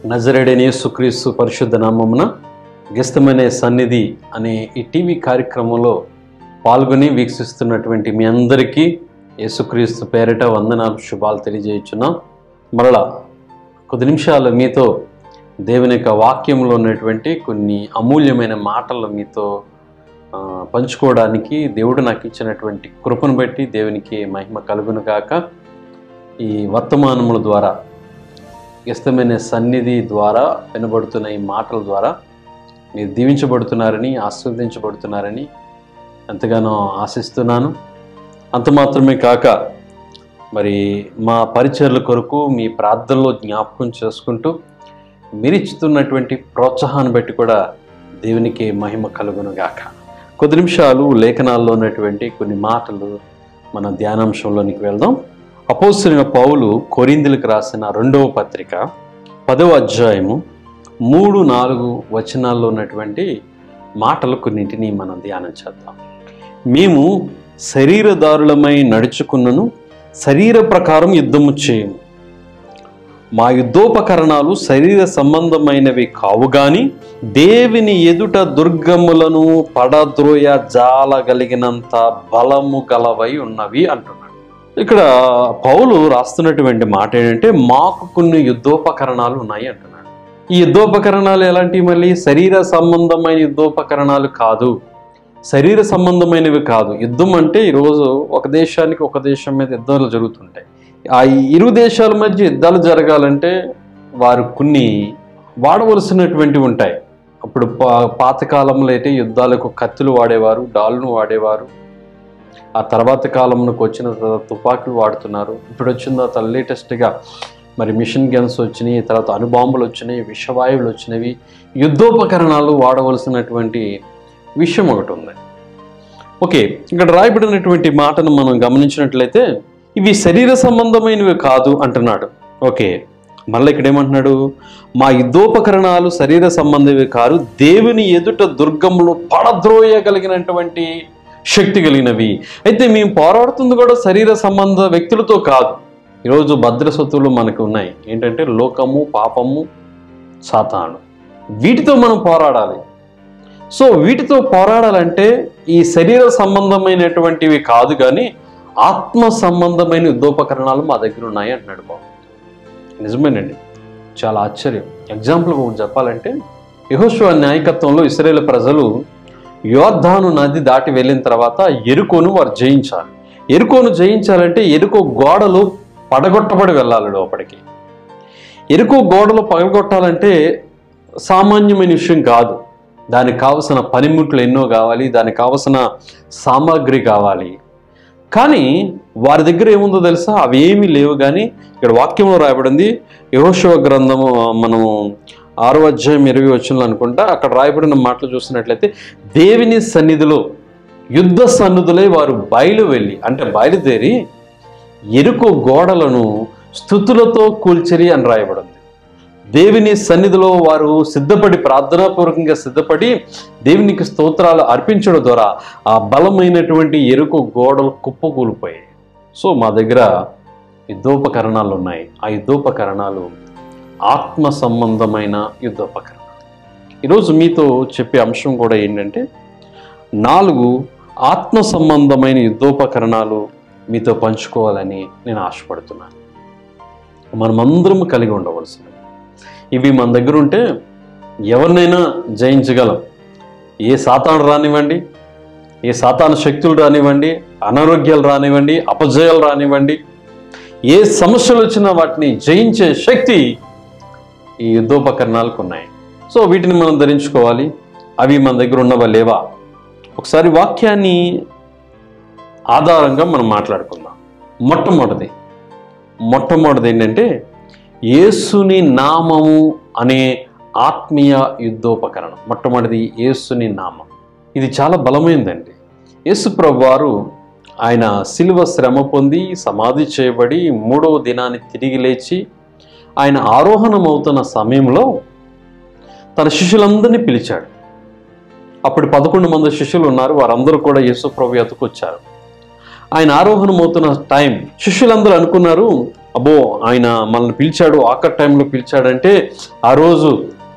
నజరేడని యేసుక్రీస్తు పరిశుద్ధ నామమున గెస్తమనే సన్నిధి అనే ఈ టీవీ కార్యక్రమంలో పాల్గొని వీక్షిస్తున్నటువంటి మీ అందరికీ యేసుక్రీస్తు పేరిట వందనాలు శుభాలు తెలియజేయుచున్నాం మరలా కొద్ది నిమిషాలు మీతో దేవుని యొక్క వాక్యంలో ఉన్నటువంటి కొన్ని అమూల్యమైన మాటలు మీతో ఆ, పంచుకోవడానికి దేవుడు నాకు ఇచ్చినటువంటి కృపను బట్టి దేవునికి మహిమ కలుగును కాక ఈ వర్తమానముల ద్వారా ఇష్టమైన సన్నిధి ద్వారా వినబడుతున్న ఈ మాటల ద్వారా మీరు దీవించబడుతున్నారని ఆస్వాదించబడుతున్నారని ఎంతగానో ఆశిస్తున్నాను అంత మాత్రమే కాక మరి మా పరిచర్ల కొరకు మీ ప్రార్థనలో జ్ఞాపకం చేసుకుంటూ మీరు ఇచ్చుతున్నటువంటి ప్రోత్సాహాన్ని బట్టి కూడా దేవునికి మహిమ కలుగును గాక కొద్ది నిమిషాలు లేఖనాల్లో ఉన్నటువంటి కొన్ని మాటలు మన ధ్యానాంశంలోనికి వెళ్దాం అపోస్తున్న పౌలు కొరిందులకు రాసిన రెండవ పత్రిక పదవ అధ్యాయము మూడు నాలుగు వచనాల్లో ఉన్నటువంటి మాటలు కొన్నింటిని మనం ధ్యానం చేద్దాం మేము శరీరదారులమై నడుచుకున్నను శరీర ప్రకారం యుద్ధము చేయము మా యుద్ధోపకరణాలు శరీర సంబంధమైనవి కావు గాని దేవిని ఎదుట దుర్గములను పడద్రోయ జాలగలిగినంత బలము గలవై ఉన్నవి అంటున్నాడు ఇక్కడ పౌలు రాస్తున్నటువంటి మాట ఏంటంటే మాకు కొన్ని యుద్ధోపకరణాలు ఉన్నాయి అంటున్నాడు ఈ యుద్ధోపకరణాలు ఎలాంటివి మళ్ళీ శరీర సంబంధమైన యుద్ధోపకరణాలు కాదు శరీర సంబంధమైనవి కాదు యుద్ధం అంటే ఈరోజు ఒక దేశానికి ఒక దేశం మీద యుద్ధాలు జరుగుతుంటాయి ఆ ఇరు దేశాల మధ్య యుద్ధాలు జరగాలంటే వారు కొన్ని వాడవలసినటువంటివి ఉంటాయి అప్పుడు పా పాతకాలంలో అయితే యుద్ధాలకు కత్తులు వాడేవారు డాల్ను వాడేవారు ఆ తర్వాత కాలంలోకి వచ్చిన తర్వాత తుపాకులు వాడుతున్నారు ఇప్పుడు వచ్చిన తర్వాత లేటెస్ట్గా మరి మిషన్ గన్స్ వచ్చినాయి తర్వాత అణుబాంబులు వచ్చినాయి విషవాయువులు వచ్చినవి యుద్ధోపకరణాలు వాడవలసినటువంటి విషయం ఒకటి ఉంది ఓకే ఇక్కడ రాయబడినటువంటి మాటను మనం గమనించినట్లయితే ఇవి శరీర సంబంధమైనవి కాదు అంటున్నాడు ఓకే మళ్ళీ ఇక్కడ ఏమంటున్నాడు మా యుద్ధోపకరణాలు శరీర సంబంధవి కాదు దేవుని ఎదుట దుర్గములు పడద్రోయగలిగినటువంటి శక్తి కలిగినవి అయితే మేము పోరాడుతుంది కూడా శరీర సంబంధ వ్యక్తులతో కాదు ఈరోజు భద్రసత్తులు మనకు ఉన్నాయి ఏంటంటే లోకము పాపము సాతాను వీటితో మనం పోరాడాలి సో వీటితో పోరాడాలంటే ఈ శరీర సంబంధమైనటువంటివి కాదు కానీ ఆత్మ సంబంధమైన యుద్ధోపకరణాలు మా దగ్గర ఉన్నాయి అంటున్నాడు బాబు నిజమేనండి చాలా ఆశ్చర్యం ఎగ్జాంపుల్ ఒకటి చెప్పాలంటే యహోశివ నాయకత్వంలో ఇస్రాయేల్ ప్రజలు యోర్ధాను నది దాటి వెళ్ళిన తర్వాత ఎరుకోను వారు జయించాలి ఎరుకోను జయించాలంటే ఎరుకో గోడలు పడగొట్టబడి వెళ్ళాలి లోపలికి ఎరుకో గోడలు పగలగొట్టాలంటే సామాన్యమైన విషయం కాదు దానికి కావలసిన పనిముట్లు ఎన్నో కావాలి దానికి కావలసిన సామాగ్రి కావాలి కానీ వారి దగ్గర ఏముందో తెలుసా అవి ఏమీ లేవు కానీ ఇక్కడ వాక్యంలో రాయబడింది యహోశివ గ్రంథము మనము ఆరో అధ్యాయం ఇరవై వచ్చిన అనుకుంటా అక్కడ రాయబడిన మాటలు చూసినట్లయితే దేవుని సన్నిధిలో యుద్ధ సన్నిధులై వారు బయలు వెళ్ళి అంటే బయలుదేరి ఎరుకు గోడలను స్థుతులతో కూల్చరి అని రాయబడింది దేవుని సన్నిధిలో వారు సిద్ధపడి ప్రార్థనాపూర్వకంగా సిద్ధపడి దేవునికి స్తోత్రాలు అర్పించడం ద్వారా ఆ బలమైనటువంటి ఎరుకు గోడలు కుప్పకూలిపోయాయి సో మా దగ్గర యుద్ధోపకరణాలు ఉన్నాయి ఆ యుద్ధోపకరణాలు ఆత్మ సంబంధమైన యుద్ధోపకరణాలు ఈరోజు మీతో చెప్పే అంశం కూడా ఏంటంటే నాలుగు ఆత్మ సంబంధమైన యుద్ధోపకరణాలు మీతో పంచుకోవాలని నేను ఆశపడుతున్నాను మనమందరం కలిగి ఉండవలసినవి ఇవి మన దగ్గర ఉంటే ఎవరినైనా జయించగలం ఏ సాతాను రానివ్వండి ఏ సాతాను శక్తులు రానివ్వండి అనారోగ్యాలు రానివ్వండి అపజయాలు రానివ్వండి ఏ సమస్యలు వచ్చినా వాటిని జయించే శక్తి ఈ యుద్ధోపకరణాలకు ఉన్నాయి సో వీటిని మనం ధరించుకోవాలి అవి మన దగ్గర ఉన్నవా లేవా ఒకసారి వాక్యాన్ని ఆధారంగా మనం మాట్లాడుకుందాం మొట్టమొదటిది మొట్టమొదటిది ఏంటంటే యేసుని నామము అనే ఆత్మీయ యుద్ధోపకరణం మొట్టమొదటిది యేసుని నామం ఇది చాలా బలమైందండి యేసు ప్రభు వారు ఆయన శిలువ శ్రమ పొంది సమాధి చేయబడి మూడవ దినాన్ని తిరిగి లేచి ఆయన ఆరోహణం అవుతున్న సమయంలో తన శిష్యులందరినీ పిలిచాడు అప్పుడు పదకొండు మంది శిష్యులు ఉన్నారు వారందరూ కూడా యేసు ప్రభు ఎత్తుకొచ్చారు ఆయన ఆరోహణం అవుతున్న టైం శిష్యులందరూ అనుకున్నారు అబ్బో ఆయన మనల్ని పిలిచాడు ఆఖరి టైంలో పిలిచాడంటే ఆ రోజు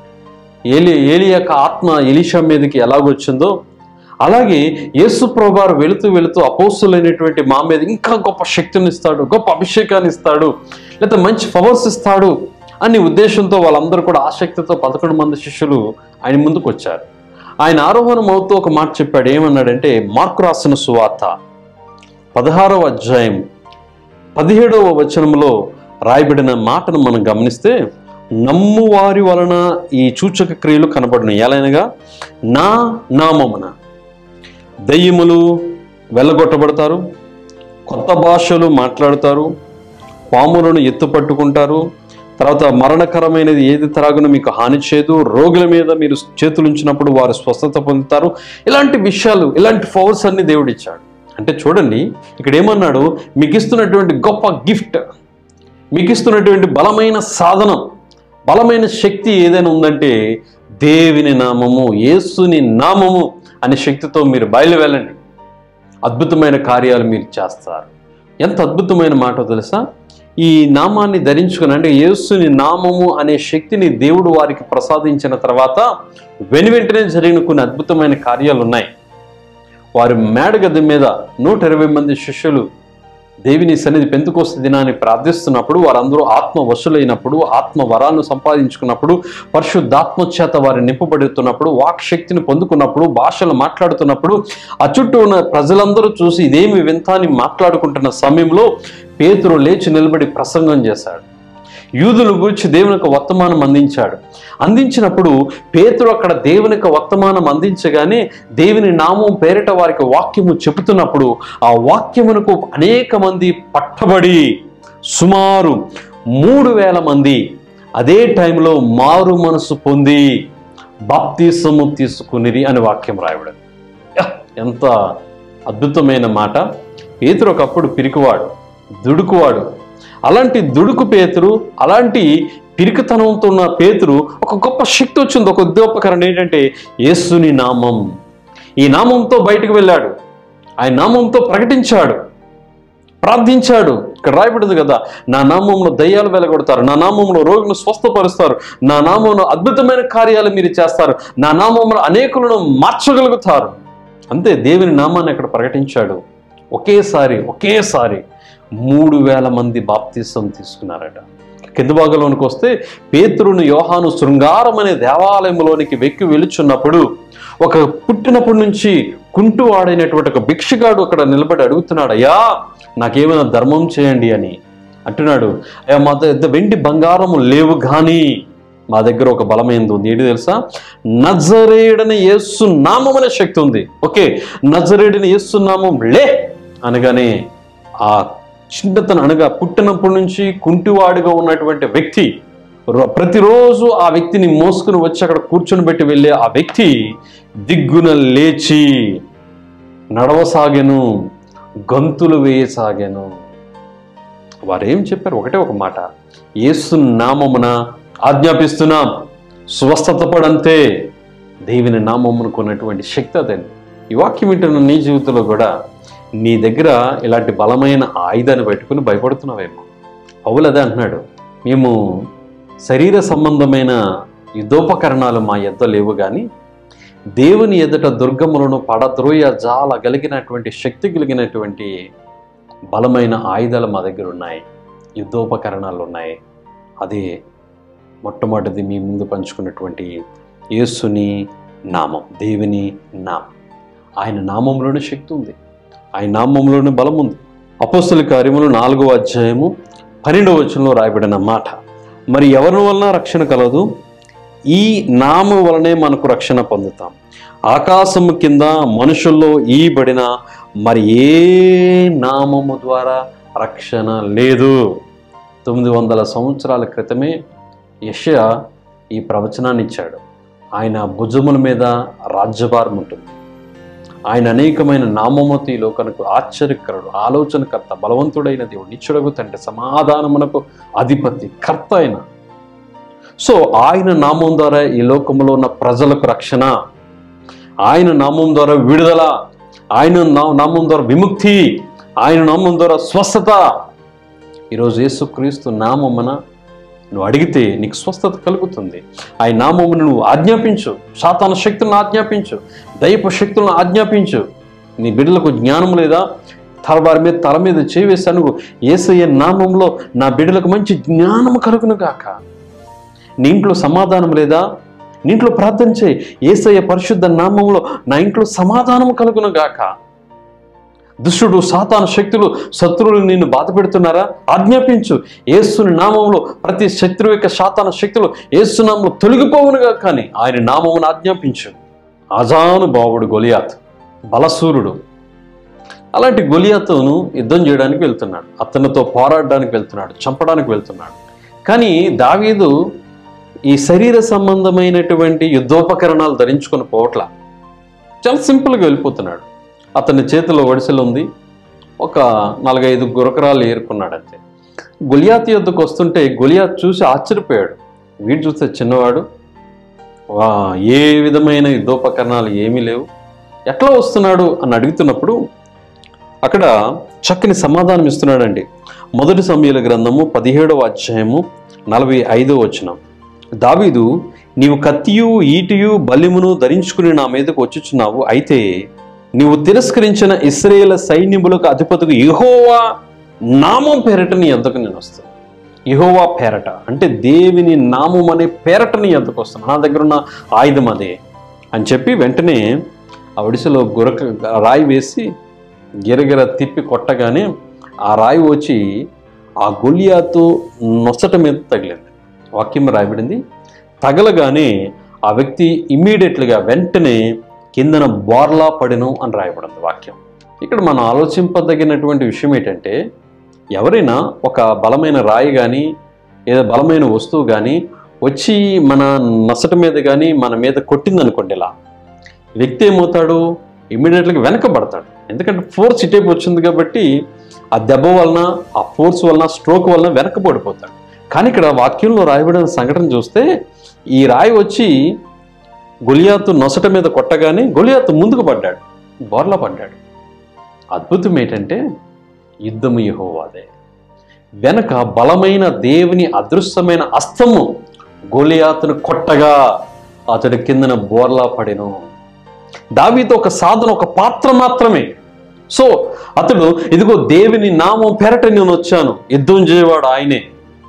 ఏలి ఏలి యొక్క ఆత్మ ఎలీషా మీదకి ఎలాగొచ్చిందో అలాగే యేసు ప్రభువారు వెళుతూ వెళుతూ అపోస్తులైనటువంటి మా మీద ఇంకా గొప్ప శక్తిని ఇస్తాడు గొప్ప అభిషేకాన్ని ఇస్తాడు లేకపోతే మంచి పవర్స్ ఇస్తాడు అనే ఉద్దేశంతో వాళ్ళందరూ కూడా ఆసక్తితో పదకొండు మంది శిష్యులు ఆయన ముందుకు వచ్చారు ఆయన ఆరోహణం అవుతూ ఒక మాట చెప్పాడు ఏమన్నాడంటే మార్కు రాసిన సువార్త పదహారవ అధ్యాయం పదిహేడవ వచనంలో రాయబడిన మాటను మనం గమనిస్తే నమ్మువారి వలన ఈ సూచక క్రియలు కనబడిన ఎలానగా నా నామమున దయ్యములు వెళ్ళగొట్టబడతారు కొత్త భాషలు మాట్లాడతారు పాములను ఎత్తుపట్టుకుంటారు తర్వాత మరణకరమైనది ఏది త్రాగునో మీకు హాని చేయదు రోగుల మీద మీరు చేతులు ఉంచినప్పుడు వారు స్వస్థత పొందుతారు ఇలాంటి విషయాలు ఇలాంటి పవర్స్ అన్ని దేవుడు ఇచ్చాడు అంటే చూడండి ఇక్కడ ఏమన్నాడు మీకు ఇస్తున్నటువంటి గొప్ప గిఫ్ట్ మీకు ఇస్తున్నటువంటి బలమైన సాధనం బలమైన శక్తి ఏదైనా ఉందంటే దేవుని నామము యేసుని నామము అనే శక్తితో మీరు బయలు వెళ్ళండి అద్భుతమైన కార్యాలు మీరు చేస్తారు ఎంత అద్భుతమైన మాట తెలుసా ఈ నామాన్ని ధరించుకుని అంటే యేసుని నామము అనే శక్తిని దేవుడు వారికి ప్రసాదించిన తర్వాత వెను వెంటనే జరిగిన కొన్ని అద్భుతమైన కార్యాలు ఉన్నాయి వారి మేడగది మీద నూట ఇరవై మంది శిష్యులు దేవిని సన్నిధి పెంతుకోస్త దినాన్ని ప్రార్థిస్తున్నప్పుడు వారందరూ ఆత్మ వశులైనప్పుడు ఆత్మ వరాలను సంపాదించుకున్నప్పుడు పరిశుద్ధాత్మ చేత వారు నింపబడుతున్నప్పుడు వాక్ శక్తిని పొందుకున్నప్పుడు భాషలు మాట్లాడుతున్నప్పుడు ఆ చుట్టూ ఉన్న ప్రజలందరూ చూసి ఇదేమి వింత అని మాట్లాడుకుంటున్న సమయంలో పేతురు లేచి నిలబడి ప్రసంగం చేశాడు యూదుల గురించి దేవునికి వర్తమానం అందించాడు అందించినప్పుడు పేతురు అక్కడ దేవునికి వర్తమానం అందించగానే దేవుని నామం పేరిట వారికి వాక్యము చెబుతున్నప్పుడు ఆ వాక్యమునకు అనేక మంది పట్టబడి సుమారు మూడు వేల మంది అదే టైంలో మారు మనసు పొంది బాప్తీసము తీసుకునిరి అని వాక్యం రాయబడింది యహ్! ఎంత అద్భుతమైన మాట పేతురు ఒకప్పుడు పిరికివాడు దుడుకువాడు అలాంటి దుడుకు పేతురు అలాంటి పిరికితనంతో ఉన్న పేతురు ఒక గొప్ప శక్తి వచ్చింది ఒక ఉద్యోపకరణ ఏంటంటే యేసుని నామం ఈ నామంతో బయటకు వెళ్ళాడు ఆయన నామంతో ప్రకటించాడు ప్రార్థించాడు ఇక్కడ రాయబడింది కదా నా నామంలో దయ్యాలు వెలగొడతారు నా నామంలో రోగులను స్వస్థపరుస్తారు నా నామంలో అద్భుతమైన కార్యాలు మీరు చేస్తారు నా నామంలో అనేకులను మార్చగలుగుతారు అంతే దేవుని నామాన్ని అక్కడ ప్రకటించాడు ఒకేసారి ఒకేసారి మూడు వేల మంది బాప్తీసం తీసుకున్నారట కింద భాగంలోనికి వస్తే పేతురును యోహాను శృంగారం అనే దేవాలయంలోనికి వెక్కి వెలుచున్నప్పుడు ఒక పుట్టినప్పటి నుంచి కుంటు వాడైనటువంటి ఒక భిక్షగాడు అక్కడ నిలబడి అడుగుతున్నాడు అయ్యా నాకేమైనా ధర్మం చేయండి అని అంటున్నాడు అయ్యా మా దగ్గర వెండి బంగారము లేవు కానీ మా దగ్గర ఒక బలమైనది ఉంది ఏంటి తెలుసా నజరేడని యేసు నామం అనే శక్తి ఉంది ఓకే నజరేడని యేసు నామం లే అనగానే ఆ చిన్నతను అనగా పుట్టినప్పటి నుంచి కుంటివాడిగా ఉన్నటువంటి వ్యక్తి రో- ప్రతిరోజు ఆ వ్యక్తిని మోసుకుని వచ్చి అక్కడ కూర్చొని పెట్టి వెళ్ళే ఆ వ్యక్తి దిగ్గున లేచి నడవసాగెను గంతులు వేయసాగాను వారు ఏం చెప్పారు ఒకటే ఒక మాట యేసు నామమున ఆజ్ఞాపిస్తున్నాం స్వస్థత పడంతే దేవుని నామమునకు ఉన్నటువంటి శక్తి అదండి ఈ వాక్యం వింటున్న నీ జీవితంలో కూడా నీ దగ్గర ఇలాంటి బలమైన ఆయుధాన్ని పెట్టుకుని భయపడుతున్నావేమో పౌలు అదే అంటున్నాడు మేము శరీర సంబంధమైన యుద్ధోపకరణాలు మా ఎద్ద లేవు కానీ దేవుని ఎదుట దుర్గములను పడద్రోయ జాల కలిగినటువంటి శక్తి కలిగినటువంటి బలమైన ఆయుధాలు మా దగ్గర ఉన్నాయి యుద్ధోపకరణాలు ఉన్నాయి అదే మొట్టమొదటిది మీ ముందు పంచుకున్నటువంటి యేసుని నామం దేవుని నామం ఆయన నామంలోనే శక్తి ఉంది ఆయన నామంలోనే బలం ఉంది అపోస్తుల కార్యములు నాలుగో అధ్యాయము పన్నెండవ వచనంలో రాయబడిన మాట మరి ఎవరి వలన రక్షణ కలదు ఈ నామం వలనే మనకు రక్షణ పొందుతాం ఆకాశము కింద మనుషుల్లో ఈబడిన మరి ఏ నామము ద్వారా రక్షణ లేదు తొమ్మిది వందల సంవత్సరాల క్రితమే యెషయా ఈ ప్రవచనాన్ని ఇచ్చాడు ఆయన భుజముల మీద రాజ్యభారం ఉంటుంది ఆయన అనేకమైన నామమతి లోకనకు ఆశ్చర్యకరుడు ఆలోచనకర్త బలవంతుడైన దేవుడు నిచ్చుడగు తండ్రి సమాధానమునకు అధిపతి కర్త అయిన సో ఆయన నామం ద్వారా ఈ లోకంలో ఉన్న ప్రజలకు రక్షణ ఆయన నామం ద్వారా విడుదల ఆయన నా- నామం ద్వారా విముక్తి ఆయన నామం ద్వారా స్వస్థత ఈరోజు యేసుక్రీస్తు నామమున నువ్వు అడిగితే నీకు స్వస్థత కలుగుతుంది ఆయన నామమును నువ్వు ఆజ్ఞాపించు సాతాన శక్తులను ఆజ్ఞాపించు దైవ శక్తులను ఆజ్ఞాపించు నీ బిడ్డలకు జ్ఞానం లేదా తల వారి మీద తల మీద చేవేశాను ఏసయ్య నామంలో నా బిడ్డలకు మంచి జ్ఞానం కలుగును గాక నీ ఇంట్లో సమాధానం లేదా నీ ఇంట్లో ప్రార్థన చేయి ఏసయ్య పరిశుద్ధ నామంలో నా ఇంట్లో సమాధానం కలుగును గాక దుష్టుడు సాతాన శక్తులు శత్రువులు నిన్ను బాధ పెడుతున్నారా ఆజ్ఞాపించు ఏసుని నామంలో ప్రతి శత్రువు యొక్క సాతాన శక్తులు ఏసు నామంలో తొలగిపోవునుగా కానీ ఆయన నామమును ఆజ్ఞాపించు అజానుభావుడు గొలియాత్ బలసూరుడు అలాంటి గొలియాతును యుద్ధం చేయడానికి వెళ్తున్నాడు అతనితో పోరాడడానికి వెళ్తున్నాడు చంపడానికి వెళ్తున్నాడు కానీ దావీదు ఈ శరీర సంబంధమైనటువంటి యుద్ధోపకరణాలు ధరించుకొని పోవట్ల చాలా సింపుల్గా వెళ్ళిపోతున్నాడు అతని చేతిలో ఒడిసెలు ఉంది ఒక నాలుగైదు గురకరాలు ఏరుకున్నాడు అంతే గులియాత్ యుద్ధకు వస్తుంటే గులియాత్ చూసి ఆశ్చర్యపోయాడు వీడు చూస్తే చిన్నవాడు వా ఏ విధమైన యుద్ధోపకరణాలు ఏమీ లేవు ఎట్లా వస్తున్నాడు అని అడుగుతున్నప్పుడు అక్కడ చక్కని సమాధానం ఇస్తున్నాడండి మొదటి సమయాల గ్రంథము పదిహేడవ అధ్యాయము నలభై ఐదో వచనం దావీదు నీవు కత్తియు ఈటియు బలిమును ధరించుకుని నా మీదకు వచ్చుచున్నావు అయితే నీవు తిరస్కరించిన ఇస్రాయేల్ సైన్యములకు అధిపతికి యెహోవా నామం పేరట నీ ఎద్దకు నేను వస్తాను యెహోవా పేరట అంటే దేవుని నామం అనే పేరట నీ ఎద్దకు వస్తాను నా దగ్గర ఉన్న ఆయుధం అదే అని చెప్పి వెంటనే ఆ ఒడిసెలో గురక రాయి వేసి గిరగిర తిప్పి కొట్టగానే ఆ రాయి వచ్చి ఆ గొలియాతు నొసట మీద తగిలింది వాక్యం రాయబడింది తగలగానే ఆ వ్యక్తి ఇమ్మీడియట్లుగా వెంటనే కిందన బోర్లా పడిను అని రాయబడింది వాక్యం ఇక్కడ మనం ఆలోచింపదగినటువంటి విషయం ఏంటంటే ఎవరైనా ఒక బలమైన రాయి కానీ ఏదో బలమైన వస్తువు కానీ వచ్చి మన నొసట మీద కానీ మన మీద కొట్టిందనుకోండి ఇలా వ్యక్తి ఏమవుతాడు ఇమ్మీడియట్గా వెనకబడతాడు ఎందుకంటే ఫోర్స్ ఇటేపు వచ్చింది కాబట్టి ఆ దెబ్బ వలన ఆ ఫోర్స్ వలన స్ట్రోక్ వలన వెనకబడిపోతాడు కానీ ఇక్కడ వాక్యంలో రాయబడిన సంఘటన చూస్తే ఈ రాయి వచ్చి గొలియాతు నొసట మీద కొట్టగానే గొలియాతు ముందుకు పడ్డాడు బోర్లా పడ్డాడు అద్భుతం ఏంటంటే యుద్ధము యెహోవాదే వెనక బలమైన దేవుని అదృశ్యమైన అస్తము గోలియాతును కొట్టగా అతడి కిందన బోర్లా పడెను దావీతో ఒక సాధన ఒక పాత్ర మాత్రమే సో అతడు ఇదిగో దేవుని నామం పెరట నేను వచ్చాను యుద్ధం చేయవాడు ఆయనే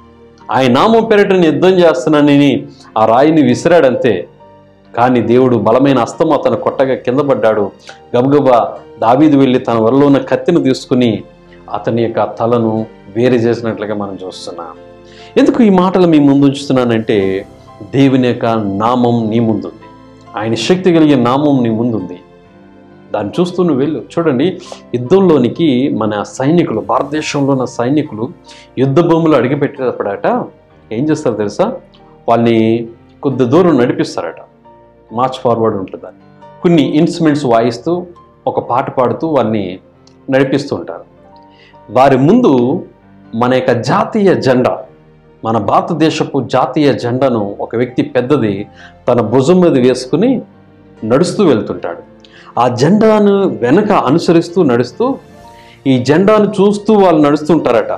ఆయన నామం పెరట నేను యుద్ధం చేస్తున్నానని ఆ రాయిని విసిరాడంతే కానీ దేవుడు బలమైన అస్తం అతను కొట్టగా కింద పడ్డాడు గబగబా దావీదు వెళ్ళి తన వల్ల ఉన్న కత్తిని తీసుకుని అతని యొక్క తలను వేరు చేసినట్లుగా మనం చూస్తున్నాం ఎందుకు ఈ మాటలు మీ ముందు ఉంచుతున్నానంటే దేవుని యొక్క నామం నీ ముందుంది ఆయన శక్తి కలిగే నామం నీ ముందుంది దాన్ని చూస్తూ నువ్వు వెళ్ళు చూడండి యుద్ధంలోనికి మన సైనికులు భారతదేశంలో ఉన్న సైనికులు యుద్ధ భూములు అడిగిపెట్టేటప్పుడట ఏం చేస్తారు తెలుసా వాళ్ళని కొద్ది దూరం నడిపిస్తారట మార్చ్ ఫార్వర్డ్ ఉంటుంది కొన్ని ఇన్స్ట్రుమెంట్స్ వాయిస్తూ ఒక పాట పాడుతూ వాళ్ళని నడిపిస్తూ ఉంటారు వారి ముందు మన యొక్క జాతీయ జెండా మన భారతదేశపు జాతీయ జెండాను ఒక వ్యక్తి పెద్దది తన భుజం మీద వేసుకుని నడుస్తూ వెళ్తుంటాడు ఆ జెండాను వెనక అనుసరిస్తూ నడుస్తూ ఈ జెండాను చూస్తూ వాళ్ళు నడుస్తుంటారట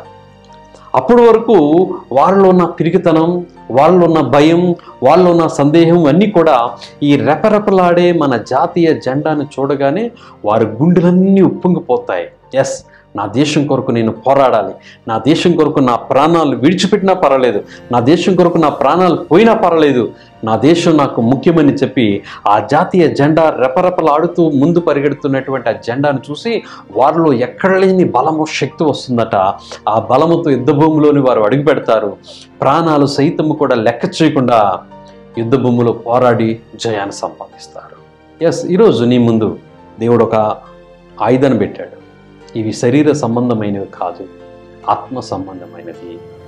అప్పటి వరకు వాళ్ళలో ఉన్న పిరికితనం వాళ్ళలో ఉన్న భయం వాళ్ళలో ఉన్న సందేహం అన్నీ కూడా ఈ రెపరెపలాడే మన జాతీయ జెండాను చూడగానే వారి గుండెలన్నీ ఉప్పొంగిపోతాయి ఎస్ నా దేశం కొరకు నేను పోరాడాలి నా దేశం కొరకు నా ప్రాణాలు విడిచిపెట్టినా పర్వాలేదు నా దేశం కొరకు నా ప్రాణాలు పోయినా పర్వాలేదు నా దేశం నాకు ముఖ్యమని చెప్పి ఆ జాతీయ జెండా రెపరెపలాడుతూ ముందు పరిగెడుతున్నటువంటి ఆ జెండాను చూసి వారిలో ఎక్కడ లేని బలము శక్తి వస్తుందట ఆ బలముతో యుద్ధ భూమిలోని వారు అడుగు పెడతారు ప్రాణాలు సైతము కూడా లెక్క చేయకుండా యుద్ధ భూమిలో పోరాడి జయాన్ని సంపాదిస్తారు ఎస్ ఈరోజు నీ ముందు దేవుడు ఒక ఆయుధాన్ని పెట్టాడు ఇవి శరీర సంబంధమైనవి కాదు ఆత్మ సంబంధమైనది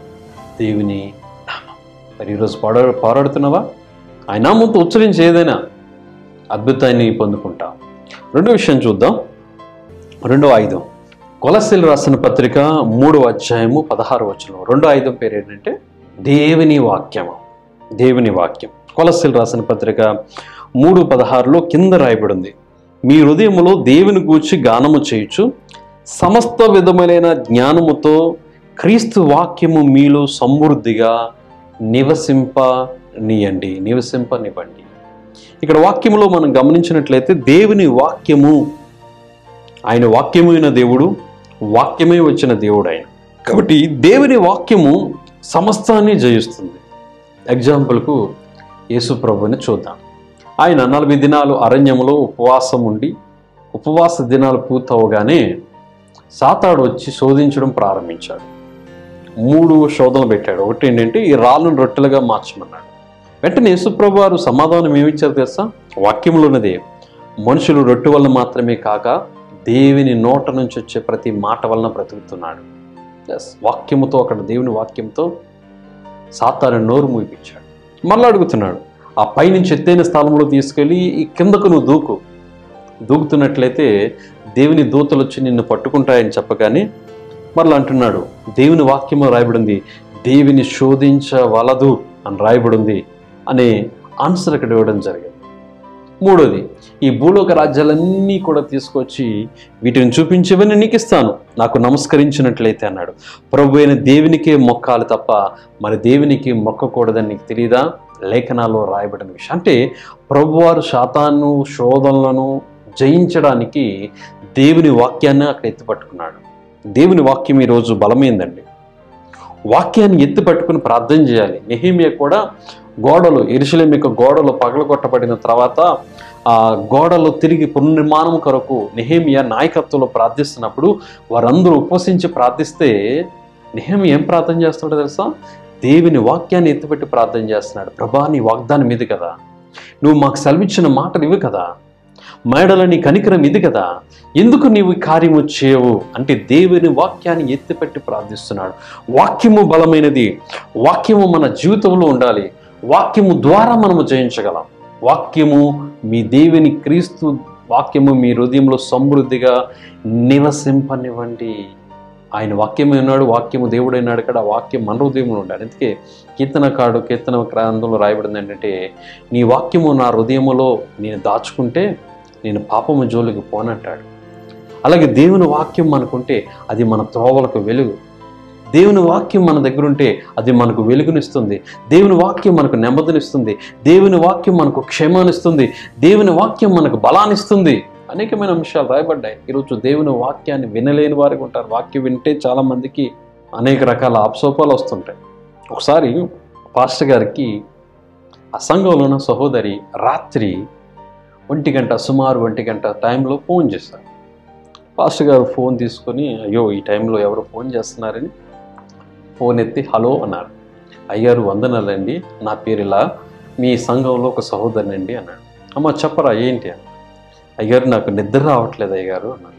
దేవుని నామం మరి ఈరోజు పోరా పోరాడుతున్నావా ఆయన నామంతో ఉచ్చరించి ఏదైనా అద్భుతాన్ని పొందుకుంటాం రెండో విషయం చూద్దాం రెండో ఆయుధం కొలసిల్ రాసిన పత్రిక మూడో అధ్యాయము పదహారు వచనం రెండో ఆయుధం పేరు ఏంటంటే దేవుని వాక్యము దేవుని వాక్యం కొలసిల్ రాసిన పత్రిక మూడు పదహారులో కింద రాయబడింది మీ హృదయములో దేవుని గూర్చి గానము చేయుచు సమస్త విధములైన జ్ఞానముతో క్రీస్తు వాక్యము మీలో సమృద్ధిగా నివసింపనీయండి నివసింపనివ్వండి ఇక్కడ వాక్యములో మనం గమనించినట్లయితే దేవుని వాక్యము ఆయన వాక్యమైన దేవుడు వాక్యమే వచ్చిన దేవుడు ఆయన కాబట్టి దేవుని వాక్యము సమస్తాన్ని జయిస్తుంది ఎగ్జాంపుల్కు యేసు ప్రభుని చూద్దాం ఆయన నలభై దినాలు అరణ్యములో ఉపవాసం ఉండి ఉపవాస దినాలు పూర్తవగానే సాతాడు వచ్చి శోధించడం ప్రారంభించాడు మూడు శోధనలు పెట్టాడు ఒకటి ఏంటంటే ఈ రాళ్ళను రొట్టెలుగా మార్చమన్నాడు వెంటనే యేసుప్రభు వారు సమాధానం ఏమిచ్చారు తెలుసా వాక్యంలోనదే మనుషులు రొట్టె వలన మాత్రమే కాక దేవుని నోట నుంచి వచ్చే ప్రతి మాట వలన బ్రతుకుతున్నాడు ఎస్ వాక్యముతో అక్కడ దేవుని వాక్యంతో సాతాను నోరు మూపించాడు మళ్ళీ అడుగుతున్నాడు ఆ పైనుంచి ఎత్తైన స్థలంలో తీసుకెళ్ళి ఈ కిందకు నువ్వు దూకు దూకుతున్నట్లయితే దేవుని దూతలు వచ్చి నిన్ను పట్టుకుంటాయని చెప్పగానే మరలా అంటున్నాడు దేవుని వాక్యము రాయబడింది దేవిని శోధించవలదు అని రాయబడింది అనే ఆన్సర్ ఇక్కడ ఇవ్వడం జరిగింది మూడోది ఈ భూలోక రాజ్యాలన్నీ కూడా తీసుకొచ్చి వీటిని చూపించేవని నీకు ఇస్తాను నాకు నమస్కరించినట్లయితే అన్నాడు ప్రభు అయిన దేవునికే మొక్కాలి తప్ప మరి దేవునికి మొక్కకూడదని నీకు తెలియదా లేఖనాల్లో రాయబడిన విషయం అంటే ప్రభువారు శాతాను శోధనలను జయించడానికి దేవుని వాక్యాన్ని అక్కడ ఎత్తిపట్టుకున్నాడు దేవుని వాక్యం ఈరోజు బలమైందండి వాక్యాన్ని ఎత్తి పట్టుకుని ప్రార్థన చేయాలి నెహీమియా కూడా గోడలు ఎరుసలేం యొక్క గోడలు పగలగొట్టబడిన తర్వాత ఆ గోడలు తిరిగి పునర్నిర్మాణం కొరకు నెహేమియా నాయకత్వంలో ప్రార్థిస్తున్నప్పుడు వారందరూ ఉపవసించి ప్రార్థిస్తే నెహేమియా ఏం ప్రార్థన చేస్తున్నాడో తెలుసా దేవుని వాక్యాన్ని ఎత్తిపెట్టి ప్రార్థన చేస్తున్నాడు ప్రభా నీ వాగ్దానం ఇది కదా నువ్వు మాకు సెలవిచ్చిన మాటలు ఇవి కదా మేడల నీ కనికరం ఇది కదా ఎందుకు నీవు ఈ కార్యము చేయవు అంటే దేవుని వాక్యాన్ని ఎత్తిపెట్టి ప్రార్థిస్తున్నాడు వాక్యము బలమైనది వాక్యము మన జీవితంలో ఉండాలి వాక్యము ద్వారా మనము జయించగలం వాక్యము మీ దేవుని క్రీస్తు వాక్యము మీ హృదయంలో సమృద్ధిగా నివసింపనివ్వండి ఆయన వాక్యమే ఉన్నాడు వాక్యము దేవుడైనాడు ఇక్కడ ఆ వాక్యం మన హృదయంలో ఉండాలి అందుకే కీర్తనకాడు కీర్తన గ్రంథంలో రాయబడింది ఏంటంటే నీ వాక్యము నా హృదయములో నేను దాచుకుంటే నేను పాపము జోలికి పోనంటాడు అలాగే దేవుని వాక్యం మనకుంటే అది మన త్రోవలకు వెలుగు దేవుని వాక్యం మన దగ్గర ఉంటే అది మనకు వెలుగునిస్తుంది దేవుని వాక్యం మనకు నెమ్మదినిస్తుంది దేవుని వాక్యం మనకు క్షేమాన్నిస్తుంది దేవుని వాక్యం మనకు బలాన్నిస్తుంది అనేకమైన అంశాలు రాయబడ్డాయి ఈరోజు దేవుని వాక్యాన్ని వినలేని వారికి ఉంటారు వాక్యం వింటే చాలా మందికి అనేక రకాల అపసోపాలు వస్తుంటాయి ఒకసారి పాస్టర్ గారికి ఆ సంఘంలో ఉన్న సహోదరి రాత్రి ఒంటి గంట సుమారు ఒంటి గంట టైంలో ఫోన్ చేశారు పాస్టర్ గారు ఫోన్ తీసుకొని అయ్యో ఈ టైంలో ఎవరు ఫోన్ చేస్తున్నారని ఫోన్ ఎత్తి హలో అన్నారు అయ్యారు వందనాలండి నా పేరు ఇలా మీ సంఘంలో ఒక సహోదరిని అండి అన్నాడు అమ్మ చెప్పరా ఏంటి అని అయ్యారు నాకు నిద్ర రావట్లేదు అయ్యారు అన్నాడు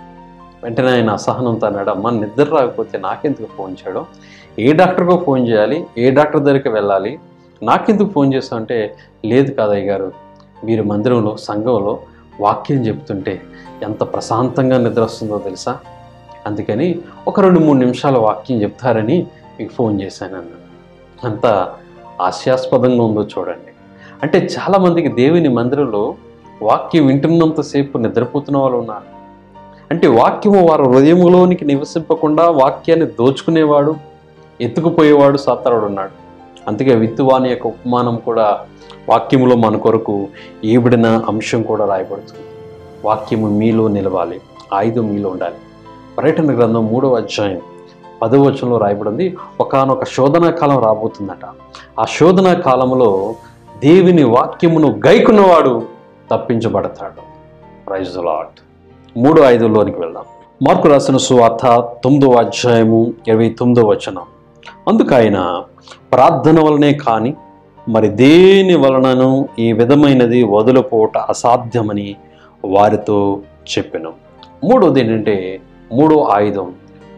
వెంటనే ఆయన అసహనంతో అన్నాడు అమ్మ నిద్ర రాకపోతే నాకెందుకు ఫోన్ చేయడం ఏ డాక్టర్కో ఫోన్ చేయాలి ఏ డాక్టర్ దగ్గరికి వెళ్ళాలి నాకెందుకు ఫోన్ చేస్తావు అంటే లేదు కాదయ్య గారు మీరు మందిరంలో సంఘంలో వాక్యం చెప్తుంటే ఎంత ప్రశాంతంగా నిద్ర వస్తుందో తెలుసా అందుకని ఒక రెండు మూడు నిమిషాల వాక్యం చెప్తారని మీకు ఫోన్ చేశాను అన్నాడు అంత హాస్యాస్పదంగా ఉందో చూడండి అంటే చాలామందికి దేవుని మందిరంలో వాక్యం వింటున్నంతసేపు నిద్రపోతున్న వాళ్ళు ఉన్నారు అంటే వాక్యము వారి హృదయంలోనికి నివసింపకుండా వాక్యాన్ని దోచుకునేవాడు ఎత్తుకుపోయేవాడు సాతారుడు ఉన్నాడు అందుకే విత్తువాని యొక్క ఉపమానం కూడా వాక్యములో మన కొరకు ఈబడిన అంశం కూడా రాయబడుతుంది వాక్యము మీలో నిలవాలి ఆయుధం మీలో ఉండాలి పర్యటన గ్రంథం మూడవ అధ్యాయం పదవ వచనంలో రాయబడింది ఒకనొక శోధనా కాలం రాబోతుందట ఆ శోధనా కాలంలో దేవుని వాక్యమును గైకున్నవాడు తప్పించబడతాడు ప్రైజ్ లాట్ మూడు ఐదులోనికి వెళ్దాం మార్కు రాసిన సువార్త తొమ్మిదవ అధ్యాయము ఇరవై తొమ్మిదవ వచనం అందుకు ఆయన ప్రార్థన వలనే కానీ మరి దేని వలనను ఈ విధమైనది వదులుపోవట అసాధ్యమని వారితో చెప్పాను మూడోది ఏంటంటే మూడో ఆయుధం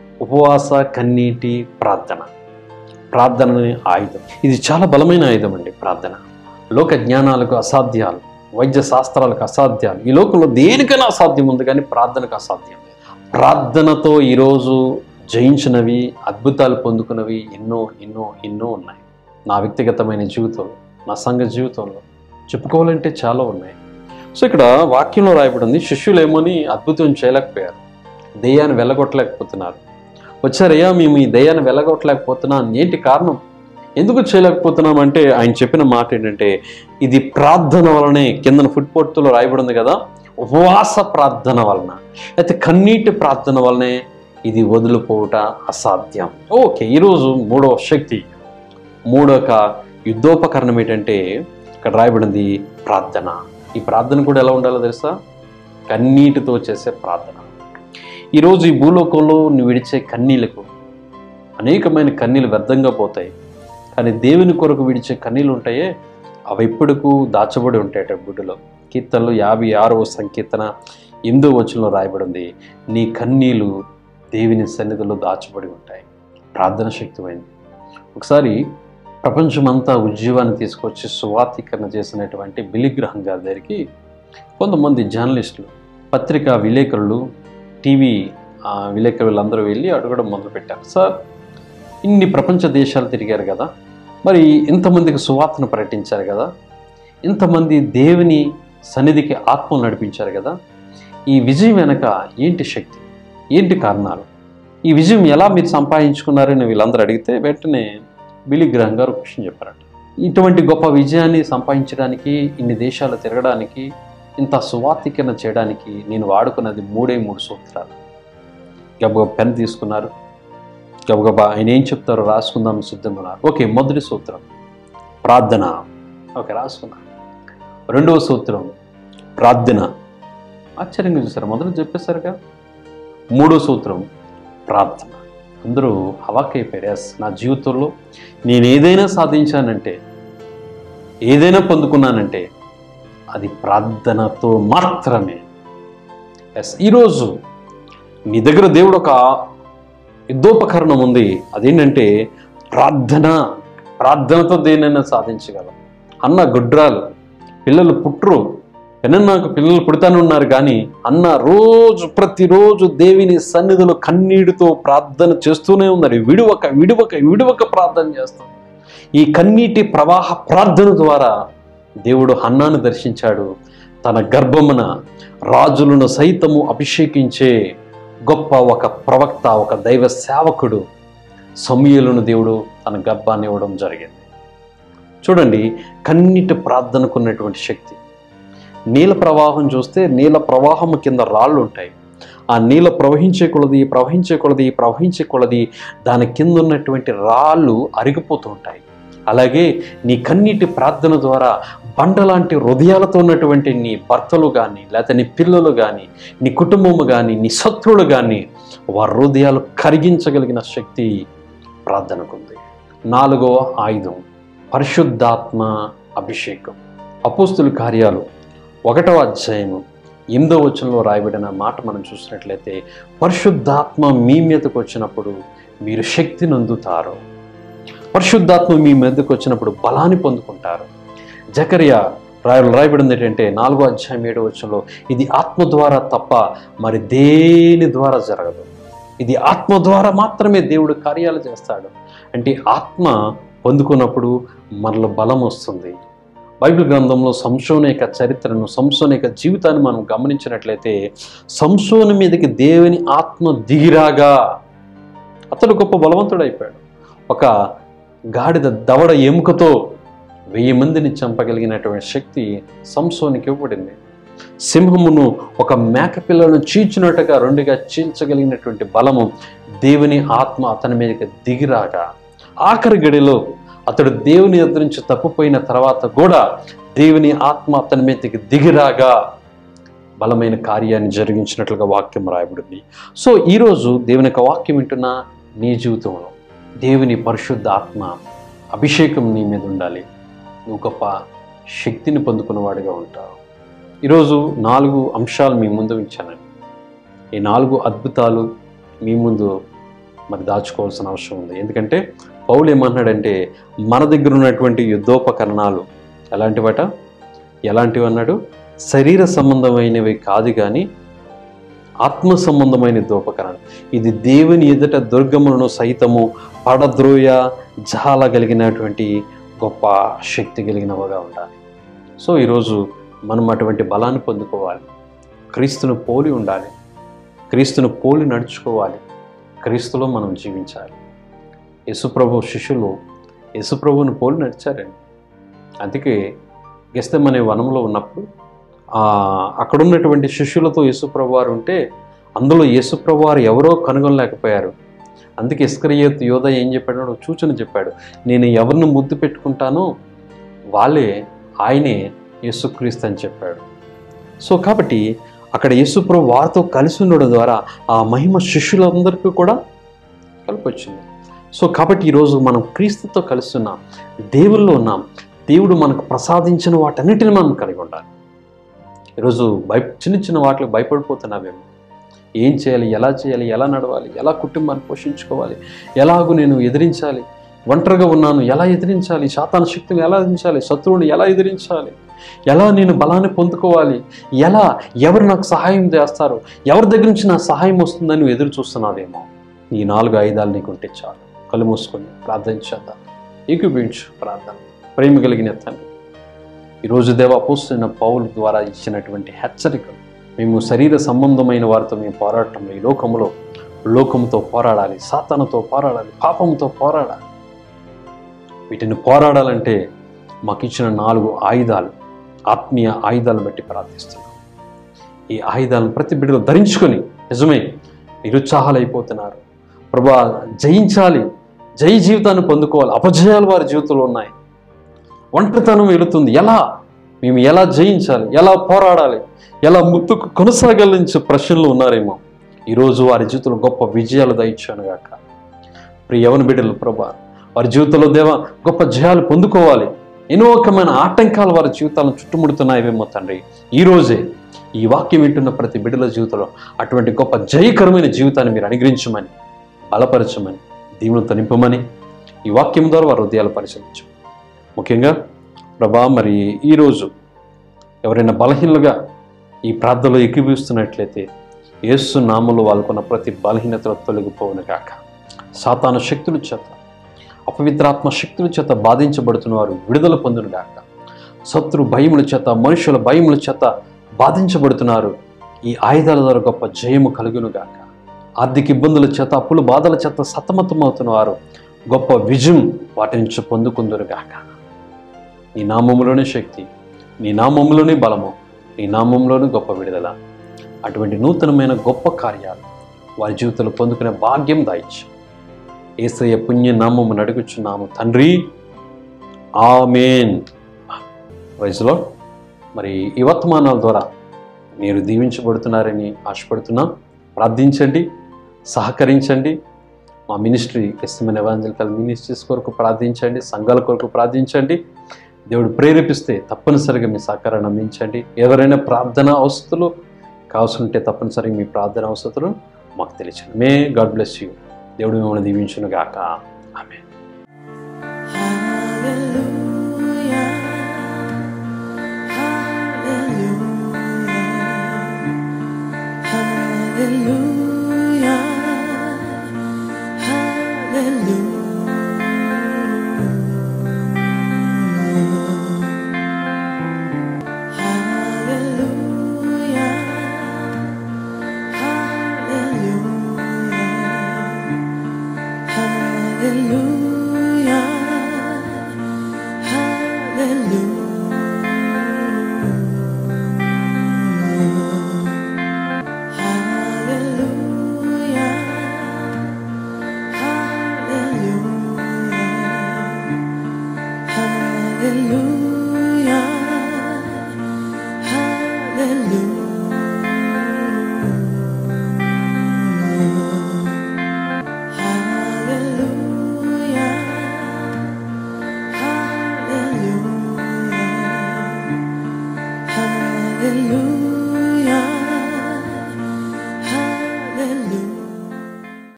ఉపవాస కన్నీటి ప్రార్థన ప్రార్థన అనే ఆయుధం ఇది చాలా బలమైన ఆయుధం అండి ప్రార్థన లోక జ్ఞానాలకు అసాధ్యాలు వైద్య శాస్త్రాలకు అసాధ్యాలు ఈ లోకంలో దేనికైనా అసాధ్యం ఉంది కానీ ప్రార్థనకు అసాధ్యం లేదు ప్రార్థనతో ఈరోజు జయించినవి అద్భుతాలు పొందుకున్నవి ఎన్నో ఎన్నో ఎన్నో ఉన్నాయి నా వ్యక్తిగతమైన జీవితంలో నా సంఘ జీవితంలో చెప్పుకోవాలంటే చాలా ఉన్నాయి సో ఇక్కడ వాక్యంలో రాయబడింది శిష్యులు ఏమని అద్భుతం చేయలేకపోయారు దెయ్యాన్ని వెళ్ళగొట్టలేకపోతున్నారు వచ్చారయ్యా మేము ఈ దయ్యాన్ని వెళ్ళగొట్టలేకపోతున్నాం ఏంటి కారణం ఎందుకు చేయలేకపోతున్నాం అంటే ఆయన చెప్పిన మాట ఏంటంటే ఇది ప్రార్థన వలనే కిందన ఫుట్పోర్ట్లో రాయబడి ఉంది కదా ఉపవాస ప్రార్థన వలన అయితే కన్నీటి ప్రార్థన వలనే ఇది వదిలిపోవుట అసాధ్యం ఓకే ఈరోజు మూడవ శక్తి మూడొక యుద్ధోపకరణం ఏంటంటే ఇక్కడ రాయబడింది ప్రార్థన ఈ ప్రార్థన కూడా ఎలా ఉండాలో తెలుసా కన్నీటితో చేసే ప్రార్థన ఈరోజు ఈ భూలోకంలో నువ్వు విడిచే కన్నీలకు అనేకమైన కన్నీలు వ్యర్థంగా పోతాయి కానీ దేవుని కొరకు విడిచే కన్నీళ్ళు ఉంటాయే అవి ఎప్పుడుకు దాచబడి ఉంటాయట గుడ్డులో కీర్తనలు యాభై ఆరవ సంకీర్తన ఎనిమిదో వచనంలో రాయబడి ఉంది నీ కన్నీలు దేవుని సన్నిధిలో దాచబడి ఉంటాయి ప్రార్థన శక్తిమైంది ఒకసారి ప్రపంచమంతా ఉద్యోగాన్ని తీసుకొచ్చి సువార్థీకరణ చేసినటువంటి బిలిగ్రహం గారి దగ్గరికి కొంతమంది జర్నలిస్టులు పత్రికా విలేకరులు టీవీ ఆ, విలేకరులందరూ వెళ్ళి అడగడం మొదలుపెట్టారు సార్ ఇన్ని ప్రపంచ దేశాలు తిరిగారు కదా మరి ఇంతమందికి సువార్తను ప్రకటించారు కదా ఇంతమంది దేవుని సన్నిధికి ఆత్మలు నడిపించారు కదా ఈ విజయం వెనక ఏంటి శక్తి ఏంటి కారణాలు ఈ విజయం ఎలా మీరు సంపాదించుకున్నారని వీళ్ళందరూ అడిగితే వెంటనే బిలి గ్రహం గారు ఒక క్వశ్చన్ చెప్పారట ఇటువంటి గొప్ప విజయాన్ని సంపాదించడానికి ఇన్ని దేశాలు తిరగడానికి ఇంత సువార్థీకరణ చేయడానికి నేను వాడుకున్నది మూడే మూడు సూత్రాలు గబగబ పెన్ తీసుకున్నారు గబగబా ఆయన ఏం చెప్తారో రాసుకుందాం సిద్ధంగా ఉన్నారు ఓకే మొదటి సూత్రం ప్రార్థన ఓకే రాసుకున్నా రెండవ సూత్రం ప్రార్థన ఆశ్చర్యంగా చూసారు మొదలు చెప్పేశారుగా మూడో సూత్రం ప్రార్థన అందరూ అవాక్కైపోయారు ఎస్ నా జీవితంలో నేను ఏదైనా సాధించానంటే ఏదైనా పొందుకున్నానంటే అది ప్రార్థనతో మాత్రమే ఎస్ ఈరోజు నీ దగ్గర దేవుడు ఒక యుద్ధోపకరణం ఉంది అదేంటంటే ప్రార్థన ప్రార్థనతో దేనైనా సాధించగలం అన్న గుడ్రాలు పిల్లలు పుట్టరు పెన్న నాకు పిల్లలు పుడతానే ఉన్నారు కానీ అన్న రోజు ప్రతిరోజు దేవిని సన్నిధిలో కన్నీటితో ప్రార్థన చేస్తూనే ఉన్నారు విడువక విడువక విడువక ప్రార్థన చేస్తాం ఈ కన్నీటి ప్రవాహ ప్రార్థన ద్వారా దేవుడు హన్నాను దర్శించాడు తన గర్భమున రాజులను సైతము అభిషేకించే గొప్ప ఒక ప్రవక్త ఒక దైవ సేవకుడు సమయలను దేవుడు తన గర్భాన్ని ఇవ్వడం జరిగింది చూడండి కన్నీటి ప్రార్థనకున్నటువంటి శక్తి నీల ప్రవాహం చూస్తే నీల ప్రవాహం కింద రాళ్ళు ఉంటాయి ఆ నీళ్ళ ప్రవహించే కొలది ప్రవహించే కొలది ప్రవహించే కొలది దాని కింద ఉన్నటువంటి రాళ్ళు అరిగిపోతూ ఉంటాయి అలాగే నీ కన్నీటి ప్రార్థన ద్వారా బండలాంటి హృదయాలతో ఉన్నటువంటి నీ భర్తలు కానీ లేకపోతే నీ పిల్లలు కానీ నీ కుటుంబము కానీ నీ శత్రువులు కానీ వారి హృదయాలు కరిగించగలిగిన శక్తి ప్రార్థనకుంది నాలుగవ ఆయుధం పరిశుద్ధాత్మ అభిషేకం అపోస్తుల కార్యాలు ఒకటవ అధ్యాయము ఎనిమిదో వచనంలో రాయబడిన మాట మనం చూసినట్లయితే పరిశుద్ధాత్మ మీ మీదకు వచ్చినప్పుడు మీరు శక్తిని అందుతారు పరిశుద్ధాత్మ మీ మీదకు వచ్చినప్పుడు బలాన్ని పొందుకుంటారు జకరియా రాయ రాయబడింది ఏంటంటే నాలుగో అధ్యాయం ఏడో వచనంలో ఇది ఆత్మ ద్వారా తప్ప మరి దేని ద్వారా జరగదు ఇది ఆత్మ ద్వారా మాత్రమే దేవుడు కార్యాలు చేస్తాడు అంటే ఆత్మ పొందుకున్నప్పుడు మనలో బలం వస్తుంది బైబిల్ గ్రంథంలో సంశోన యొక్క చరిత్రను సంశోన యొక్క జీవితాన్ని మనం గమనించినట్లయితే సంశోన మీదకి దేవుని ఆత్మ దిగిరాగా అతడు గొప్ప బలవంతుడైపోయాడు ఒక గాడిద దవడ ఎముకతో వెయ్యి మందిని చంపగలిగినటువంటి శక్తి సంసోనికి ఇవ్వబడింది సింహమును ఒక మేకపిల్లను చీల్చినట్టుగా రెండుగా చీల్చగలిగినటువంటి బలము దేవుని ఆత్మ అతని మీదకి దిగిరాగా ఆఖరి గడిలో అతడు దేవుని ఎదురు నుంచి తప్పిపోయిన తర్వాత కూడా దేవుని ఆత్మ అతని మీదకి దిగిరాగా బలమైన కార్యాన్ని జరిగించినట్లుగా వాక్యం రాయబడింది సో ఈరోజు దేవుని యొక్క వాక్యం వింటున్న నీ జీవితంలో దేవుని పరిశుద్ధ ఆత్మ అభిషేకం నీ మీద ఉండాలి నువ్వు గొప్ప శక్తిని పొందుకున్నవాడిగా ఉంటావు ఈరోజు నాలుగు అంశాలు మీ ముందు ఉంచానండి ఈ నాలుగు అద్భుతాలు మీ ముందు మరి దాచుకోవాల్సిన అవసరం ఉంది ఎందుకంటే పౌలు ఏమన్నాడంటే మన దగ్గర ఉన్నటువంటి యుద్ధోపకరణాలు ఎలాంటివట ఎలాంటివి అన్నాడు శరీర సంబంధమైనవి కాదు కానీ ఆత్మ సంబంధమైన యుద్ధోపకరణం ఇది దేవుని ఎదుట దుర్గములను సైతము పడద్రోయ జాలగలిగినటువంటి గొప్ప శక్తి కలిగినవిగా ఉండాలి సో ఈరోజు మనం అటువంటి బలాన్ని పొందుకోవాలి క్రీస్తును పోలి ఉండాలి క్రీస్తును పోలి నడుచుకోవాలి క్రీస్తులో మనం జీవించాలి యేసుప్రభు శిష్యులు యేసుప్రభుని పోలి నడిచారండి అందుకే గెస్తమనే వనంలో ఉన్నప్పుడు ఆ, అక్కడ ఉన్నటువంటి శిష్యులతో యేసుప్రభు వారు ఉంటే అందులో యేసుప్రభు వారు ఎవరో కనుగొనలేకపోయారు అందుకే ఇస్కరియత్ యోధ ఏం చెప్పాడు ఒక సూచన చెప్పాడు నేను ఎవరిని ముద్దు పెట్టుకుంటానో వాళ్ళే ఆయనే యేసుక్రీస్తు అని చెప్పాడు సో కాబట్టి అక్కడ యేసుప్రభు వారితో కలిసి ఉండడం ద్వారా ఆ మహిమ శిష్యులందరికీ కూడా కలిపి వచ్చింది సో కాబట్టి ఈరోజు మనం క్రీస్తుతో కలిసి ఉన్నాం దేవుల్లో ఉన్నాం దేవుడు మనకు ప్రసాదించిన వాటన్నిటిని మనం కలిగి ఉండాలి ఈరోజు భయ చిన్న చిన్న వాటికి భయపడిపోతున్నామేమో ఏం చేయాలి ఎలా చేయాలి ఎలా నడవాలి ఎలా కుటుంబాన్ని పోషించుకోవాలి ఎలాగూ నేను ఎదిరించాలి ఒంటరిగా ఉన్నాను ఎలా ఎదిరించాలి శాతాన శక్తిని ఎలా ఎదిరించాలి శత్రువుని ఎలా ఎదిరించాలి ఎలా నేను బలాన్ని పొందుకోవాలి ఎలా ఎవరు నాకు సహాయం చేస్తారు ఎవరి దగ్గర నుంచి నా సహాయం వస్తుందని నువ్వు ఎదురు చూస్తున్నావేమో ఈ నాలుగు ఆయుధాలు నీకు ఉంటే చాలు కళ్ళు మూసుకొని ప్రార్థన చేద్దాం ఏకీభించు ప్రార్థన ప్రేమ కలిగిన తండ్రి ఈరోజు దేవ అపోస్తున్న పౌలు ద్వారా ఇచ్చినటువంటి హెచ్చరికలు మేము శరీర సంబంధమైన వారితో మేము పోరాటంలో ఈ లోకములో లోకంతో పోరాడాలి సాతానుతో పోరాడాలి పాపంతో పోరాడాలి వీటిని పోరాడాలంటే మాకు ఇచ్చిన నాలుగు ఆయుధాలు ఆత్మీయ ఆయుధాలను బట్టి ప్రార్థిస్తున్నాం ఈ ఆయుధాలను ప్రతి బిడ్డలు ధరించుకొని నిజమే నిరుత్సాహాలు అయిపోతున్నారు ప్రభా జయించాలి జయ జీవితాన్ని పొందుకోవాలి అపజయాలు వారి జీవితంలో ఉన్నాయి ఒంటరితనం వెళుతుంది ఎలా మేము ఎలా జయించాలి ఎలా పోరాడాలి ఎలా ముందుకు కొనసాగాలని ప్రశ్నలు ఉన్నారేమో ఈరోజు వారి జీవితంలో గొప్ప విజయాలు దయచాను గాక ప్రియ యవన బిడ్డలు ప్రభా వారి జీవితంలో దేవ గొప్ప జయాలు పొందుకోవాలి ఎన్నో రకమైన ఆటంకాలు వారి జీవితాలను చుట్టుముడుతున్నాయేమో తండ్రి ఈ రోజే ఈ వాక్యం వింటున్న ప్రతి బిడ్డల జీవితంలో అటువంటి గొప్ప జయకరమైన జీవితాన్ని మీరు అనుగ్రహించమని బలపరచమని దీవులతో నింపమని ఈ వాక్యం ద్వారా వారి హృదయాలు పరిశీలించు ముఖ్యంగా ప్రభా మరి ఈరోజు ఎవరైనా బలహీనలుగా ఈ ప్రార్థనలో ఎక్కిపిస్తున్నట్లయితే యేసు నామంలో వాళ్ళకున్న ప్రతి బలహీనతలు తొలగిపోవును గాక సాతాను శక్తుల చేత అపవిత్రాత్మ శక్తుల చేత బాధించబడుతున్న వారు విడుదల పొందును గాక శత్రు భయముల చేత మనుషుల భయముల చేత బాధించబడుతున్నారు ఈ ఆయుధాల ద్వారా గొప్ప జయము కలుగును గాక ఆర్థిక ఇబ్బందుల చేత అప్పుల బాధల చేత సతమతమవుతున్న వారు గొప్ప విజయం వాటి నుంచి పొందుకుందురు గాక నీ నామములోనే శక్తి నీ నామములోనే బలము నీ నామంలోనే గొప్ప విడుదల అటువంటి నూతనమైన గొప్ప కార్యాలు వారి జీవితంలో పొందుకునే భాగ్యం దాయిచ్చు ఏసయ్య పుణ్య నామము నడుగుచున్నాము తండ్రి ఆమెన్ వయసులో మరి ఈ వర్తమానాల ద్వారా మీరు దీవించబడుతున్నారని ఆశపడుతున్నా ప్రార్థించండి సహకరించండి మా మినిస్ట్రీ క్రిస్తమైన ఎవాంజలికల్ మినిస్ట్రీస్ కొరకు ప్రార్థించండి సంఘాల కొరకు ప్రార్థించండి దేవుడు ప్రేరేపిస్తే తప్పనిసరిగా మీ సహకారాన్ని అందించండి ఎవరైనా ప్రార్థన అవసరాలు కావాల్సింటే తప్పనిసరిగా మీ ప్రార్థన అవసరాలు మాకు తెలియచండి మే గాడ్ బ్లెస్ యూ దేవుడు మిమ్మల్ని దీవించును గాక ఆమె Hallelujah. Hallelujah. Hallelujah.